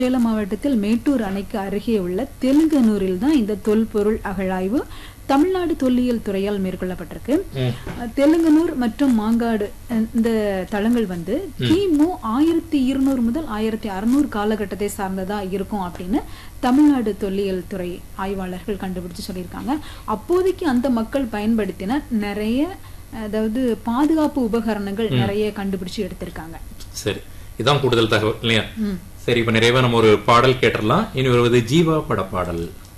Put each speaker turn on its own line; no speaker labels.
சேலம் மாவட்டத்தில் மேட்டூர் அணைக்கு அருகே உள்ள தெலுங்கனூரில் தான் இந்த தொல்பொருள் அகழாய்வு தமிழ்நாடு தொல்லியல் துறையால் மேற்கொள்ளப்பட்டிருக்கு
ம்.
தெலுங்கனூர் மற்றும் மாங்காடு அஹ், இந்த தளங்கள் வந்து கிமு ஆயிரத்தி இருநூறு முதல் ஆயிரத்தி அறுநூறு காலகட்டத்தை சார்ந்ததா இருக்கும் அப்படின்னு தமிழ்நாடு தொல்லியல் துறை ஆய்வாளர்கள் கண்டுபிடிச்சு சொல்லியிருக்காங்க அப்போதைக்கு அந்த மக்கள் பயன்படுத்தின நிறைய அதாவது பாதுகாப்பு உபகரணங்கள் நிறைய கண்டுபிடிச்சு எடுத்திருக்காங்க
சரி இதான் கூடுதல் தகவல் இல்லையா
ம்.
சரி இப்ப நிறைவா நம்ம ஒரு பாடல் கேட்டுடலாம் இனி வருவது ஜீவா பட பாடல்